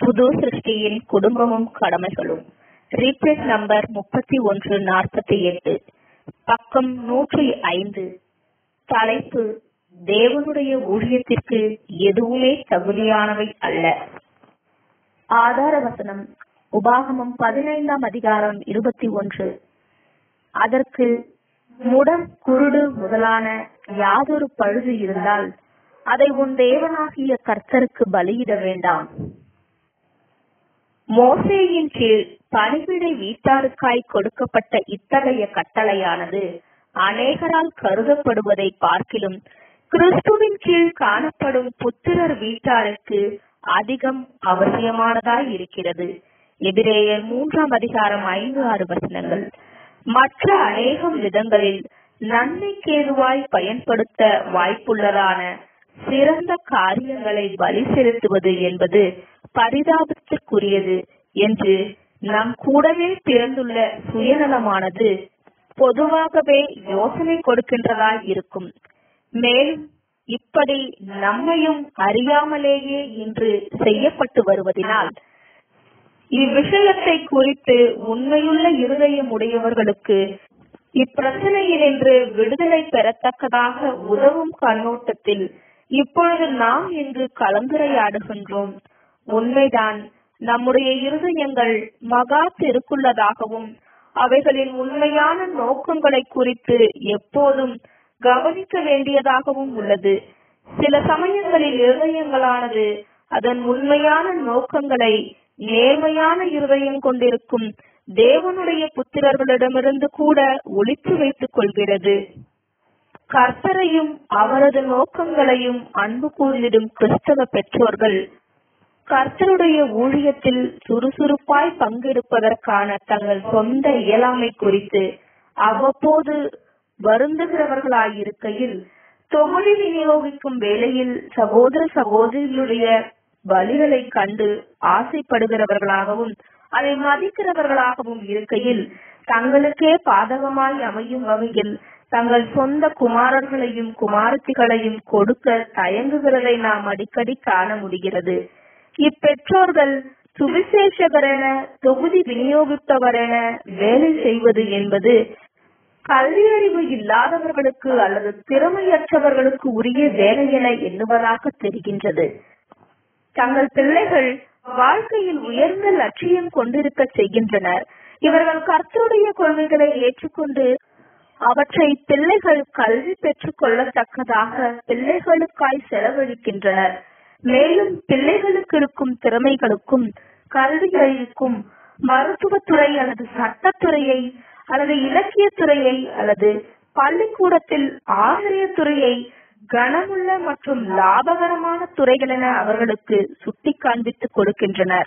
புது சிருஷ்டியின் குடும்பமும் கடமைகளும் replace number முப்பத்தி ஒன்று நாற்பத்தி எட்டு பக்கம் நூற்றி ஐந்து தலைப்பு தேவனுடைய ஊழியத்திற்கு எதுவுமே தகுதியானவை அல்ல ஆதார வசனம் உபாகமம் பதினைந்தாம் அதிகாரம் இருபத்தி ஒன்று அதற்கு முடம் குருடு முதலான யாதொரு பழுது இருந்தால் அதை உன் தேவனாகிய கர்த்தருக்கு பலியிட வேண்டாம் மோசேயின் கீழ் பணிவிடை வீட்டாருக்காய் கொடுக்கப்பட்ட இத்தகைய கட்டளையானது அநேகரால் கருதப்படுவதை பார்க்கிலும் கிறிஸ்துவின் கீழ் காணப்படும் புத்திரர் வீட்டாருக்கு அதிகம் அவசியமானதாய் இருக்கிறது எபிரேயர் மூன்றாம் அதிகாரம் ஐந்து ஆறு வசனங்கள் மற்ற அநேகம் விதங்களில் நன்மைக்கேதுவாய் பயன்படுத்த வாய்ப்புள்ளதான சிறந்த காரியங்களை பலி செலுத்துவது என்பது பரிதாபத்திற்குரியது என்று நம் கூடவே பிறந்துள்ள சுயநலமானது பொதுவாகவே யோசனை கொடுக்கின்றதாய் இருக்கும் மேலும் இப்படி நம்மையும் அறியாமலேயே இன்று செய்யப்பட்டு வருவதினால் இவ்விஷயத்தை குறித்து உண்மையுள்ள இருதயம் உடையவர்களுக்கு இப்பிரச்சனையினின்று விடுதலை பெறத்தக்கதாக உதவும் கண்ணோட்டத்தில் இப்பொழுது நாம் இன்று கலந்துரையாடுகின்றோம் உண்மைதான் நம்முடைய இருதயங்கள் மகா தெருக்குள்ளதாகவும் அவைகளின் உண்மையான நோக்கங்களை குறித்து எப்போதும் கவனிக்க வேண்டியதாகவும் உள்ளது சில சமயங்களில் இருதயங்களானது அதன் உண்மையான நோக்கங்களை நேர்மையான இருதயம் கொண்டிருக்கும் தேவனுடைய புத்திரர்களிடமிருந்து கூட ஒளித்து வைத்துக் கொள்கிறது கர்த்தரையும் அவரது நோக்கங்களையும் அன்பு கூர்ந்திடும் கிறிஸ்தவ பெற்றோர்கள் கர்த்தருடைய ஊழியத்தில் சுறுசுறுப்பாய் பங்கெடுப்பதற்கான தங்கள் சொந்த இயலாமை குறித்து அவ்வப்போது வருந்துகிறவர்களாயிருக்கையில் தொகுதி விநியோகிக்கும் வேளையில் சகோதர சகோதரிகளுடைய பலிகளை கண்டு ஆசைப்படுகிறவர்களாகவும் அதை மதிக்கிறவர்களாகவும் இருக்கையில் தங்களுக்கே பாதகமாய் அமையும் வகையில் தங்கள் சொந்த குமாரர்களையும் குமாரத்திகளையும் கொடுக்க தயங்குகிறதை நாம் அடிக்கடி காண முடிகிறது இப்பெற்றோர்கள் சுவிசேஷகரென தொகுதி விநியோகித்தவரென வேலை செய்வது என்பது கல்வியறிவு இல்லாதவர்களுக்கு அல்லது திறமையற்றவர்களுக்கு உரிய வேலை என எண்ணுவதாக தெரிகின்றது தங்கள் பிள்ளைகள் வாழ்க்கையில் உயர்ந்த லட்சியம் கொண்டிருக்க செய்கின்றனர் இவர்கள் கர்த்தருடைய கொள்கைகளை ஏற்றுக்கொண்டு அவற்றை பிள்ளைகள் கல்வி பெற்றுக் கொள்ளத்தக்கதாக பிள்ளைகளுக்காய் செலவழிக்கின்றனர் மேலும் பிள்ளைகளுக்கு இருக்கும் திறமைகளுக்கும் கல்வியறிவுக்கும் மருத்துவத்துறை அல்லது சட்டத்துறையை அல்லது இலக்கியத்துறையை அல்லது பள்ளிக்கூடத்தில் ஆசிரியர் துறையை கனமுள்ள மற்றும் லாபகரமான துறைகள் என அவர்களுக்கு சுட்டி காண்பித்து கொடுக்கின்றனர்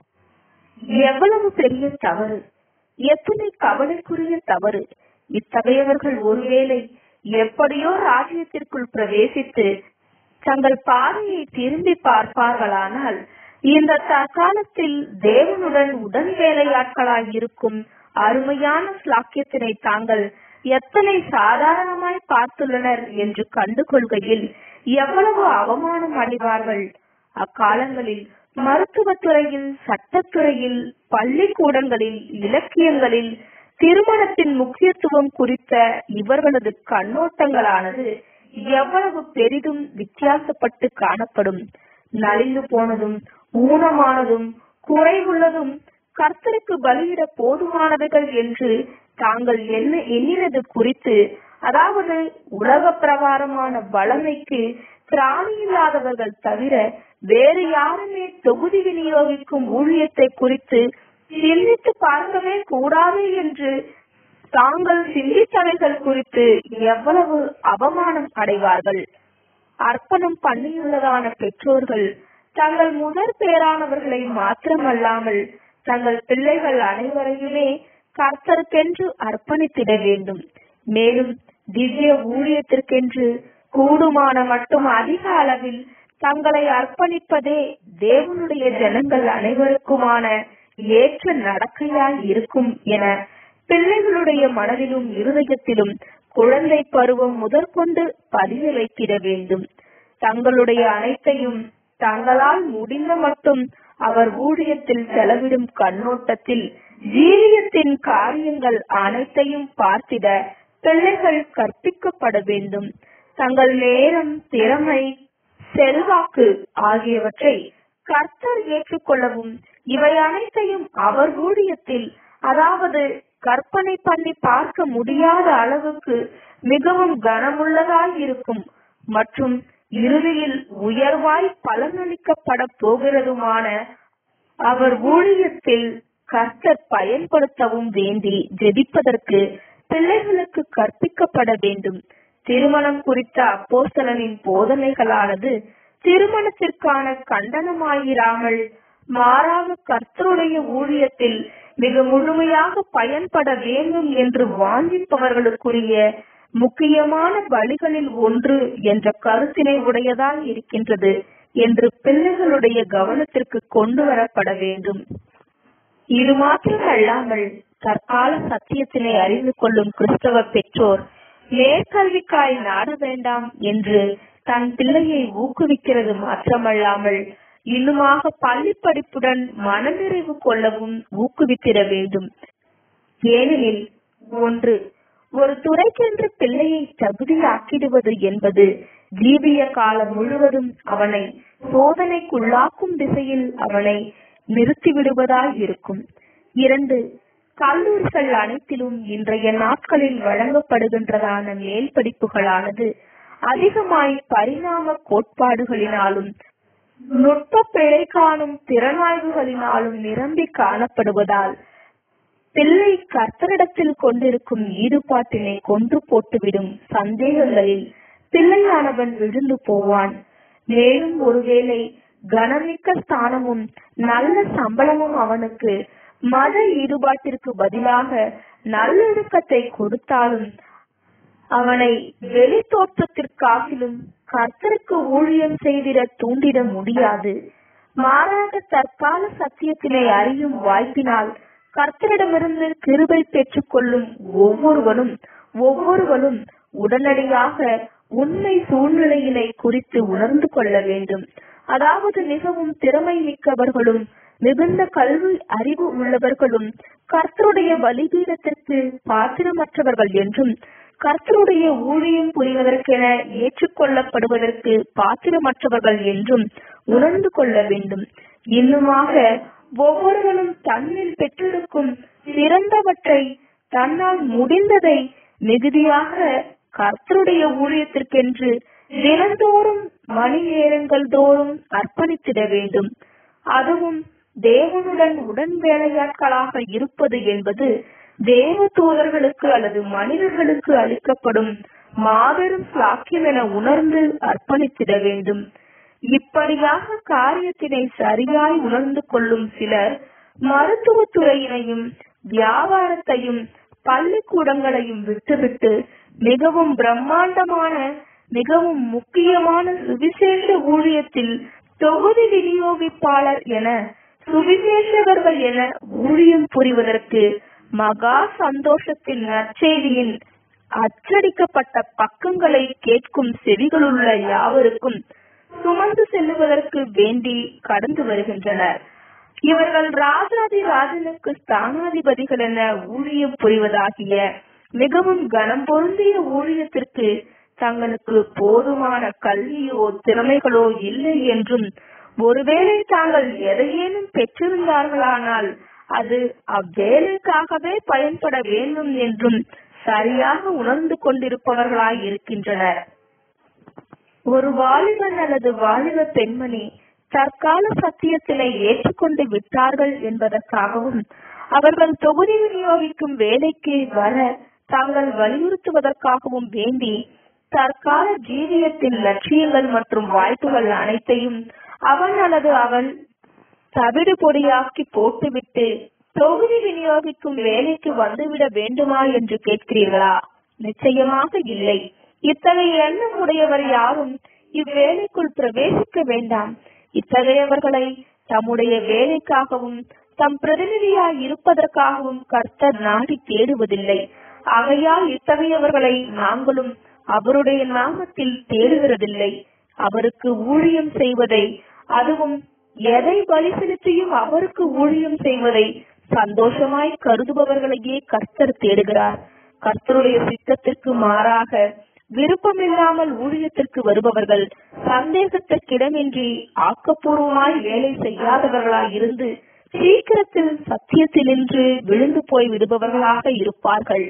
எவ்வளவு பெரிய தவறு எத்தனை கவலைக்குரிய தவறு இத்தகையவர்கள் ஒருவேளை எப்படியோ ராஜ்யத்திற்குள் பிரவேசித்து தங்கள் பாதையை திரும்பி பார்ப்பார்களானால் இந்த தற்காலத்தில் தேவனுடன் உடன் வேலையாட்களாய் இருக்கும் அருமையான ஸ்லாக்கியத்தினை தாங்கள் எத்தனை சாதாரணமாய் பார்த்துள்ளனர் என்று கண்டு கொள்கையில் எவ்வளவு அவமானம் அடைவார்கள் அக்காலங்களில் மருத்துவத்துறையில் சட்டத்துறையில் பள்ளிக்கூடங்களில் இலக்கியங்களில் திருமணத்தின் முக்கியத்துவம் குறித்த இவர்களது கண்ணோட்டங்களானது எவ்வளவு பெரிதும் வித்தியாசப்பட்டு காணப்படும் நலிந்து போனதும் ஊனமானதும் குறைவுள்ளதும் கர்த்தருக்கு பலியிட போதுமானவைகள் என்று தாங்கள் என்ன எண்ணினது குறித்து அதாவது உலக பிரகாரமான வளமைக்கு திராணி இல்லாதவர்கள் தவிர வேறு யாருமே தொகுதி விநியோகிக்கும் ஊழியத்தை குறித்து சிந்தித்து பார்க்கவே கூடாது என்று தாங்கள் சிந்தித்தவைகள் குறித்து எவ்வளவு அவமானம் அடைவார்கள் அர்ப்பணம் பண்ணியுள்ளதான பெற்றோர்கள் தங்கள் முதற் பேரானவர்களை மாத்திரமல்லாமல் தங்கள் பிள்ளைகள் அனைவரையுமே கர்த்தருக்கென்று அர்ப்பணித்திட வேண்டும் மேலும் திவ்ய ஊழியத்திற்கென்று கூடுமான மட்டும் அதிக அளவில் தங்களை அர்ப்பணிப்பதே தேவனுடைய ஜனங்கள் அனைவருக்குமான ஏற்ற நடக்கையாய் இருக்கும் என பிள்ளைகளுடைய மனதிலும் இருதயத்திலும் குழந்தை பருவம் முதற்கொண்டு பதிய வைத்திட வேண்டும் தங்களுடைய அனைத்தையும் தங்களால் முடிந்த மட்டும் அவர் ஊழியத்தில் செலவிடும் கண்ணோட்டத்தில் ஜீவியத்தின் காரியங்கள் அனைத்தையும் பார்த்திட பிள்ளைகள் கற்பிக்கப்பட வேண்டும் தங்கள் நேரம் திறமை செல்வாக்கு ஆகியவற்றை கர்த்தர் ஏற்றுக்கொள்ளவும் இவை அனைத்தையும் அவர் ஊழியத்தில் அதாவது கற்பனை பண்ணி பார்க்க முடியாத அளவுக்கு மிகவும் கனமுள்ளதாய் இருக்கும் மற்றும் இறுதியில் உயர்வாய் பலனளிக்கப்பட போகிறதுமான அவர் ஊழியத்தில் கர்த்தர் பயன்படுத்தவும் வேண்டி ஜெபிப்பதற்கு பிள்ளைகளுக்கு கற்பிக்கப்பட வேண்டும் திருமணம் குறித்த அப்போஸ்தலனின் போதனைகளானது திருமணத்திற்கான கண்டனமாயிராமல் மாறாக கர்த்தருடைய ஊழியத்தில் மிக முழுமையாக பயன்பட வேண்டும் என்று வாஞ்சிப்பவர்களுக்குரிய முக்கியமான வழிகளில் ஒன்று என்ற கருத்தினை உடையதாய் இருக்கின்றது என்று பிள்ளைகளுடைய கவனத்திற்கு கொண்டு வரப்பட வேண்டும் இது மாத்திரமல்லாமல் தற்கால சத்தியத்தினை அறிந்து கொள்ளும் கிறிஸ்தவ பெற்றோர் மேற்கல்விக்காய் நாட வேண்டாம் என்று தன் பிள்ளையை ஊக்குவிக்கிறது மாத்திரமல்லாமல் இன்னுமாக பள்ளி படிப்புடன் மனநிறைவு கொள்ளவும் ஊக்குவித்திட வேண்டும் ஏனெனில் ஒன்று ஒரு துறைக்கென்று பிள்ளையை தகுதியாக்கிடுவது என்பது ஜீவிய காலம் முழுவதும் அவனை சோதனைக்குள்ளாக்கும் திசையில் அவனை நிறுத்திவிடுவதாய் இருக்கும் இரண்டு கல்லூரிகள் அனைத்திலும் இன்றைய நாட்களில் வழங்கப்படுகின்றதான மேல் படிப்புகளானது அதிகமாய் பரிணாம கோட்பாடுகளினாலும் நுட்ப பிழை காணும் திறனாய்வுகளினாலும் நிரம்பி காணப்படுவதால் பிள்ளை கர்த்தரிடத்தில் கொண்டிருக்கும் ஈடுபாட்டினை கொன்று போட்டுவிடும் சந்தேகங்களில் பிள்ளையானவன் விழுந்து போவான் மேலும் ஒருவேளை கனமிக்க ஸ்தானமும் நல்ல சம்பளமும் அவனுக்கு மத ஈடுபாட்டிற்கு பதிலாக நல்லொழுக்கத்தை கொடுத்தாலும் அவனை வெளி தோற்றத்திற்காகிலும் கர்த்தருக்கு ஊழியம் செய்திட தூண்டிட முடியாது மாறாக தற்கால சத்தியத்தினை அறியும் வாய்ப்பினால் கர்த்தரிடமிருந்து கிருபை பெற்றுக் கொள்ளும் ஒவ்வொருவனும் ஒவ்வொருவனும் உடனடியாக உண்மை சூழ்நிலையினை குறித்து உணர்ந்து கொள்ள வேண்டும் அதாவது மிகவும் திறமை மிக்கவர்களும் மிகுந்த கல்வி அறிவு உள்ளவர்களும் கர்த்தருடைய பலிபீடத்திற்கு பாத்திரமற்றவர்கள் என்றும் கர்த்தருடைய ஊழியம் புரிவதற்கென ஏற்றுக்கொள்ளப்படுவதற்கு பாத்திரமற்றவர்கள் என்றும் உணர்ந்து கொள்ள வேண்டும் இன்னுமாக ஒவ்வொருவனும் தன்னில் பெற்றிருக்கும் சிறந்தவற்றை தன்னால் முடிந்ததை மிகுதியாக கர்த்தருடைய ஊழியத்திற்கென்று தினந்தோறும் மணி நேரங்கள் தோறும் அர்ப்பணித்திட வேண்டும் அதுவும் தேவனுடன் உடன் வேலையாட்களாக இருப்பது என்பது தேவ தூதர்களுக்கு அல்லது மனிதர்களுக்கு அளிக்கப்படும் மாபெரும் சாக்கியம் என உணர்ந்து அர்ப்பணித்திட வேண்டும் இப்படியாக காரியத்தினை சரியாய் உணர்ந்து கொள்ளும் சிலர் மருத்துவத்துறையினையும் வியாபாரத்தையும் பள்ளிக்கூடங்களையும் விட்டுவிட்டு மிகவும் பிரம்மாண்டமான மிகவும் முக்கியமான சுவிசேஷ ஊழியத்தில் தொகுதி விநியோகிப்பாளர் என சுவிசேஷகர்கள் என ஊழியம் புரிவதற்கு மகா சந்தோஷத்தின் நற்செய்தியின் அச்சடிக்கப்பட்ட பக்கங்களை கேட்கும் செவிகளுள்ள யாவருக்கும் சுமந்து செல்லுவதற்கு வேண்டி கடந்து வருகின்றனர் இவர்கள் ராஜாதி ராஜனுக்கு ஸ்தானாதிபதிகள் என ஊழியம் புரிவதாகிய மிகவும் கனம் பொருந்திய ஊழியத்திற்கு தங்களுக்கு போதுமான கல்வியோ திறமைகளோ இல்லை என்றும் ஒருவேளை தாங்கள் எதையேனும் பெற்றிருந்தார்களானால் அது அவ்வேலைக்காகவே பயன்பட வேண்டும் என்றும் சரியாக உணர்ந்து கொண்டிருப்பவர்களாய் இருக்கின்றனர் ஒரு வாலிபன் அல்லது வாலிப பெண்மணி தற்கால சத்தியத்தினை ஏற்றுக்கொண்டு விட்டார்கள் என்பதற்காகவும் அவர்கள் தொகுதி விநியோகிக்கும் வேலைக்கு வர தாங்கள் வலியுறுத்துவதற்காகவும் வேண்டி தற்கால ஜீவியத்தின் லட்சியங்கள் மற்றும் வாய்ப்புகள் அனைத்தையும் அவன் அல்லது அவள் தவிடு பொடியாக்கி போட்டுவிட்டு தொகுதி விநியோகிக்கும் வேலைக்கு வந்துவிட வேண்டுமா என்று கேட்கிறீர்களா நிச்சயமாக இல்லை இத்தகைய எண்ணம் உடையவர் யாரும் இவ்வேலைக்குள் பிரவேசிக்க வேண்டாம் இத்தகையவர்களை தம்முடைய வேலைக்காகவும் தம் பிரதிநிதியாய் இருப்பதற்காகவும் கர்த்தர் நாடி தேடுவதில்லை ஆகையால் இத்தகையவர்களை நாங்களும் அவருடைய நாமத்தில் தேடுகிறதில்லை அவருக்கு ஊழியம் செய்வதை அதுவும் எதை பலி செலுத்தியும் அவருக்கு ஊழியம் செய்வதை சந்தோஷமாய் கருதுபவர்களையே கர்த்தர் தேடுகிறார் கர்த்தருடைய சித்தத்திற்கு மாறாக விருப்பமில்லாமல் ஊழியத்திற்கு வருபவர்கள் சந்தேகத்திற்கிடமின்றி ஆக்கப்பூர்வமாய் வேலை செய்யாதவர்களாய் இருந்து சீக்கிரத்தில் சத்தியத்தினின்று விழுந்து போய் விடுபவர்களாக இருப்பார்கள்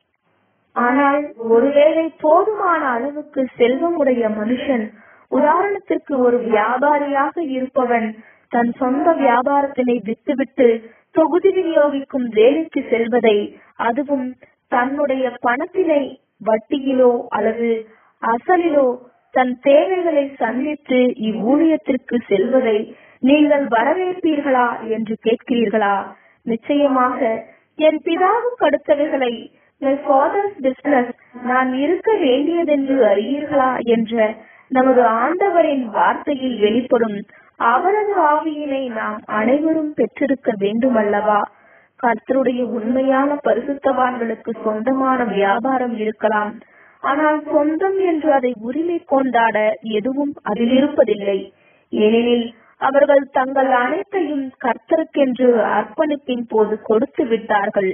ஆனால் ஒருவேளை போதுமான அளவுக்கு செல்வமுடைய மனுஷன் உதாரணத்திற்கு ஒரு வியாபாரியாக இருப்பவன் தன் சொந்த வியாபாரத்தினை விட்டுவிட்டு தொகுதி விநியோகிக்கும் வேலைக்கு செல்வதை அதுவும் தன்னுடைய பணத்தினை வட்டியிலோ அல்லது அசலிலோ தன் தேவைகளை சந்தித்து இவ்வூழியத்திற்கு செல்வதை நீங்கள் வரவேற்பீர்களா என்று கேட்கிறீர்களா நிச்சயமாக என் பிதாவுக்கு அடுத்தவைகளை my father's business நான் இருக்க வேண்டியதென்று அறியீர்களா என்ற நமது ஆண்டவரின் வார்த்தையில் வெளிப்படும் அவரது ஆவியினை நாம் அனைவரும் பெற்றிருக்க வேண்டும் அல்லவா கர்த்தருடைய உண்மையான பரிசுத்தவான்களுக்கு சொந்தமான வியாபாரம் இருக்கலாம் ஆனால் சொந்தம் என்று அதை உரிமை கொண்டாட எதுவும் அதில் இருப்பதில்லை ஏனெனில் அவர்கள் தங்கள் அனைத்தையும் கர்த்தருக்கென்று அர்ப்பணிப்பின் போது கொடுத்து விட்டார்கள்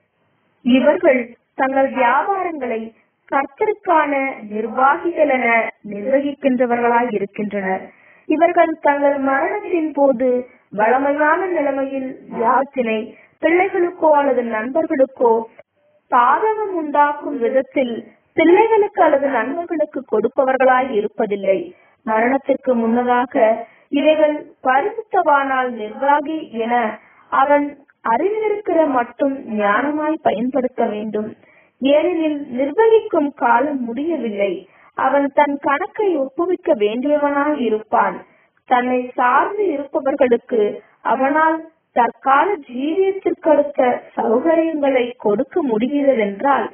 இவர்கள் தங்கள் வியாபாரங்களை கர்த்தருக்கான நிர்வாகிகள் என நிர்வகிக்கின்றவர்களாய் இருக்கின்றனர் இவர்கள் தங்கள் மரணத்தின் போது வளமையான நிலைமையில் யாத்தினை பிள்ளைகளுக்கோ அல்லது நண்பர்களுக்கோ சாதகம் உண்டாக்கும் விதத்தில் பிள்ளைகளுக்கு அல்லது நண்பர்களுக்கு கொடுப்பவர்களாய் இருப்பதில்லை மரணத்திற்கு முன்னதாக இவைகள் பரிசுத்தவானால் நிர்வாகி என அவன் அறிந்திருக்கிற மட்டும் ஞானமாய் பயன்படுத்த வேண்டும் ஏனெனில் நிர்வகிக்கும் காலம் முடியவில்லை அவன் தன் கணக்கை ஒப்புவிக்க வேண்டியவனாய் இருப்பான் தன்னை சார்ந்து இருப்பவர்களுக்கு அவனால் தற்கால ஜீவியத்திற்கடுத்த சௌகரியங்களை கொடுக்க முடிகிறதென்றால்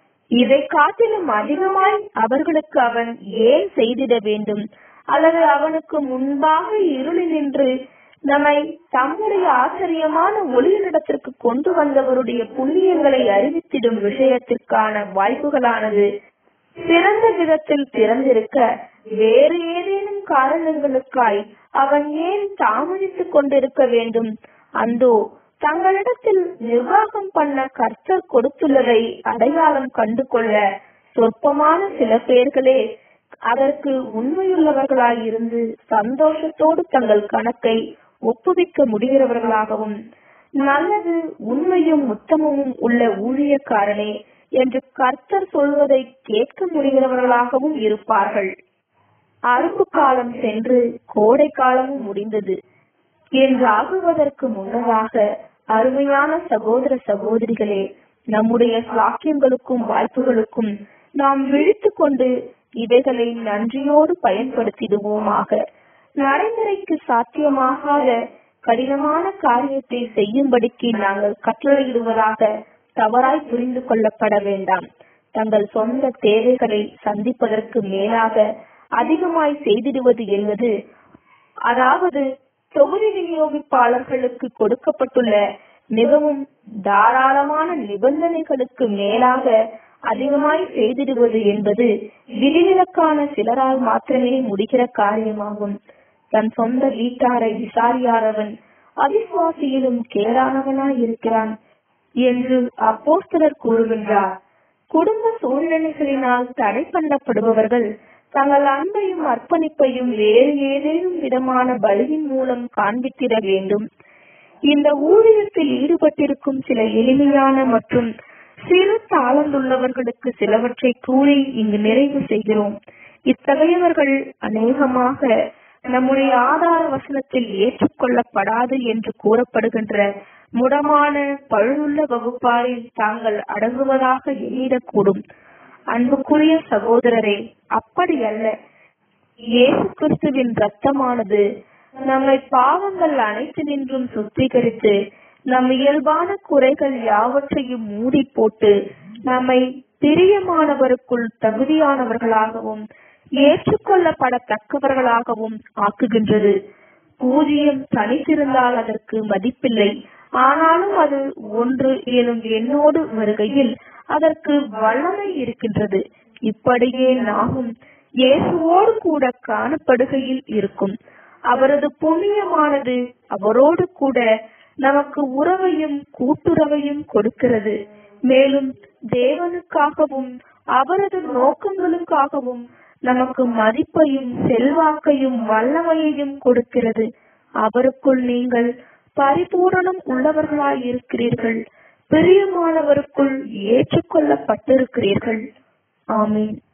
இதை காட்டிலும் அதிகமாய் அவர்களுக்கு அவன் ஏன் செய்திட வேண்டும் அல்லது அவனுக்கு முன்பாக இருளில் நின்று நம்மை தம்முடைய ஆச்சரியமான ஒளியினிடத்திற்கு கொண்டு வந்தவருடைய புண்ணியங்களை அறிவித்திடும் விஷயத்திற்கான வாய்ப்புகளானது சிறந்த விதத்தில் திறந்திருக்க வேறு ஏதேனும் காரணங்களுக்காய் அவன் ஏன் தாமதித்துக் கொண்டிருக்க வேண்டும் அந்தோ தங்களிடத்தில் நிர்வாகம் பண்ண கர்த்தர் கொடுத்துள்ளதை அடையாளம் கண்டு கொள்ள சொற்பமான சில பேர்களே அதற்கு உண்மையுள்ளவர்களாய் இருந்து சந்தோஷத்தோடு தங்கள் கணக்கை ஒப்புவிக்க முடிகிறவர்களாகவும் நல்லது உண்மையும் உத்தமமும் உள்ள ஊழியக்காரனே என்று கர்த்தர் சொல்வதை கேட்க முடிகிறவர்களாகவும் இருப்பார்கள் அறுப்பு காலம் சென்று கோடை காலமும் முடிந்தது என்று ஆகுவதற்கு முன்னதாக அருமையான சகோதர சகோதரிகளே நம்முடைய சாக்கியங்களுக்கும் வாய்ப்புகளுக்கும் நாம் விழித்து கொண்டு இவைகளை நன்றியோடு பயன்படுத்திடுவோமாக நடைமுறைக்கு சாத்தியமாகாத கடினமான காரியத்தை செய்யும்படிக்கு நாங்கள் கட்டளையிடுவதாக தவறாய் புரிந்து கொள்ளப்பட வேண்டாம் தங்கள் சொந்த தேவைகளை சந்திப்பதற்கு மேலாக அதிகமாய் செய்திடுவது என்பது அதாவது தொகுதி விநியோகிப்பாளர்களுக்கு கொடுக்கப்பட்டுள்ள மிகவும் தாராளமான நிபந்தனைகளுக்கு மேலாக அதிகமாய் செய்திடுவது என்பது விதிவிலக்கான சிலரால் மாத்திரமே முடிகிற காரியமாகும் தன் சொந்த வீட்டாரை விசாரியாதவன் அவிசுவாசியிலும் கேடானவனாய் இருக்கிறான் என்று அப்போஸ்தலர் கூறுகின்றார் குடும்ப சூழ்நிலைகளினால் தடை பண்ணப்படுபவர்கள் தங்கள் அன்பையும் அர்ப்பணிப்பையும் வேறு ஏதேனும் விதமான பலியின் மூலம் காண்பித்திட வேண்டும் இந்த ஊழியத்தில் ஈடுபட்டிருக்கும் சில எளிமையான மற்றும் சிறு தாளந்துள்ளவர்களுக்கு சிலவற்றை கூறி இங்கு நிறைவு செய்கிறோம் இத்தகையவர்கள் அநேகமாக நம்முடைய ஆதார வசனத்தில் ஏற்றுக்கொள்ளப்படாது என்று கூறப்படுகின்ற முடமான பழுதுள்ள வகுப்பாரில் தாங்கள் அடங்குவதாக எண்ணிடக்கூடும் அன்புக்குரிய சகோதரரே அப்படி அல்ல இயேசு கிறிஸ்துவின் ரத்தமானது நம்மை பாவங்கள் அனைத்து நின்றும் சுத்திகரித்து நம் இயல்பான குறைகள் யாவற்றையும் மூடி போட்டு நம்மை பிரியமானவருக்குள் தகுதியானவர்களாகவும் ஏற்றுக்கொள்ளப்படத்தக்கவர்களாகவும் ஆக்குகின்றது பூஜ்யம் தனித்திருந்தால் அதற்கு மதிப்பில்லை ஆனாலும் அது ஒன்று எனும் எண்ணோடு வருகையில் அதற்கு வல்லமை இருக்கின்றது இப்படியே நாமும் இயேசுவோடு கூட காணப்படுகையில் இருக்கும் அவரது புண்ணியமானது அவரோடு கூட நமக்கு உறவையும் கூட்டுறவையும் கொடுக்கிறது மேலும் தேவனுக்காகவும் அவரது நோக்கங்களுக்காகவும் நமக்கு மதிப்பையும் செல்வாக்கையும் வல்லமையையும் கொடுக்கிறது அவருக்குள் நீங்கள் பரிபூரணம் உள்ளவர்களாய் இருக்கிறீர்கள் பிரியமானவருக்குள் ஏற்றுக்கொள்ளப்பட்டிருக்கிறீர்கள் ஆமீன்